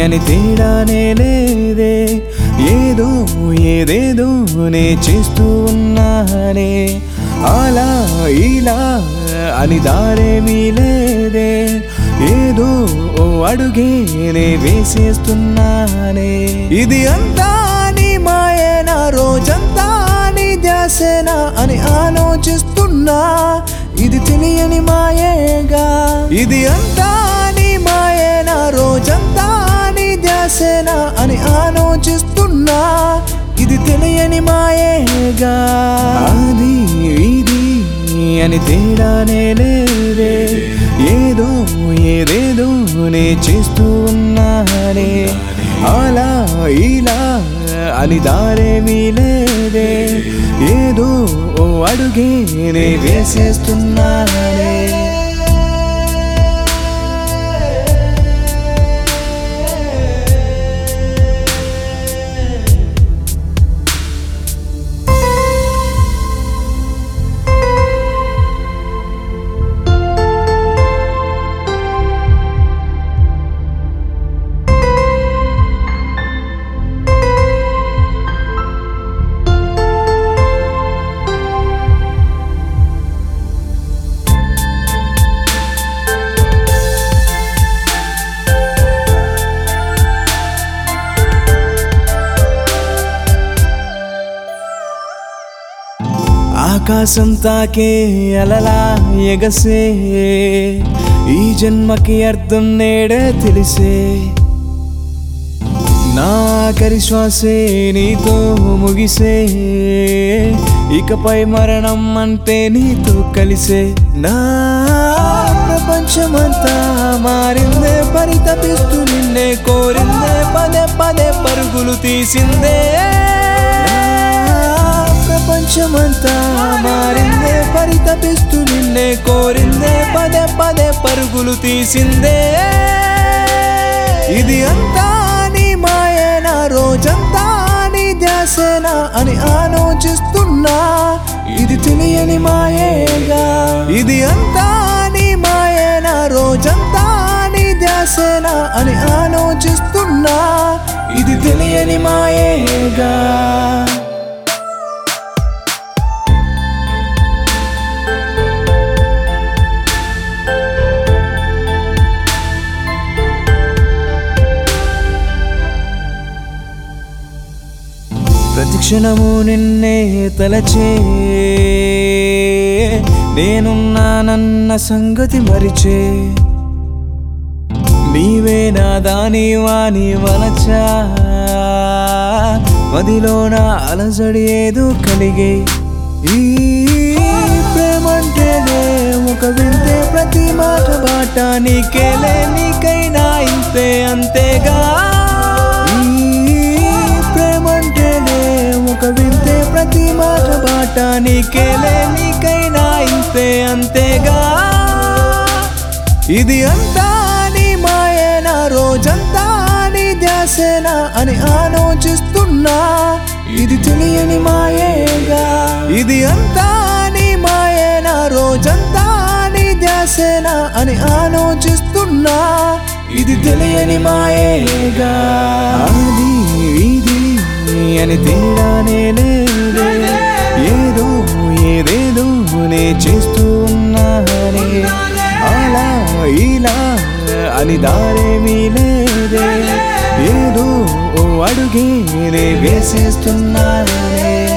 అని తేడానే లేదే ఏదో ఏదేదో నే చేస్తూ ఉన్నానే అలా ఇలా అని దారేమీ లేదే ఏదో ఓ అడుగే నే వేసేస్తున్నానే ఇది అంతా నీ మాయన రోజంతా నీ ధ్యాసేనా అని ఆలోచిస్తున్నా ఇది తెలియని మాయేగా ఇది అంతా నీ మాయన రోజంతా నీ ధ్యాసేనా అని ఆలోచిస్తున్నా ఇది తెలియని మాయేగా అది ఇది అని తేడానే లేదే ఏదో ఏదేదో నే చేస్తూ ఉన్నానే అలా ఇలా అని దారేమీ లేదే ఏదో ఓ అడుగే నే వేసేస్తున్నానే ఆకాశం తాకే అలలా ఎగసే ఈ జన్మకి అర్థం నేడే తెలిసే నా ఆఖరి శ్వాసే నీతో ముగిసే ఇకపై మరణం అంటే నీతో కలిసే నా ప్రపంచమంతా మారిందే పరితపిస్తూ నిన్నే కోరిందే పదే పదే పరుగులు తీసిందే నా ప్రపంచమంతా మారిందే పరితపిస్తూ నిన్నే కోరిందే పదే పదే పరుగులు తీసిందే ఇది అంతా నీ మాయన రోజంతా నీ ధ్యాసేనా అని ఆలోచిస్తున్నా ఇది తెలియని మాయేగా ఇది అంతా నీ మాయన రోజంతా నీ ధ్యాసేనా అని ఆలోచిస్తున్నా ఇది తెలియని మాయేగా ప్రతిక్షణము నిన్నే తలచే నేనున్నానన్న సంగతి మరిచే నీవే నా దాని వాని వలచా మదిలో నా అలజడి ఏదో కలిగే ఈ ప్రేమంటేనే ఒక వింతే ప్రతి మాట బాట నీకేలే నీకైనా ఇంతే అంతేగా ఈ ప్రేమంటేనే ఒక వింతే ప్రతి మాట బాట నీకేలే నీకైనా ఇంతే అంతేగా ఇది అంతా నీ మాయన రోజంతా నీ ధ్యాసేనా అని ఆలోచిస్తున్నా ఇది తెలియని మాయేగా ఇది అంతా నీ మాయన రోజంతా నీ ధ్యాసేనా అని ఆలోచిస్తున్నా ఇది తెలియని మాయేగా అది ఇది అని తేడానే లేదే ఏదో ఏదేదో నే చేస్తూ ఉన్నానే అలా ఇలా అని దారేమీ లేదే ఏదో ఓ అడుగే నే వేసేస్తున్నానే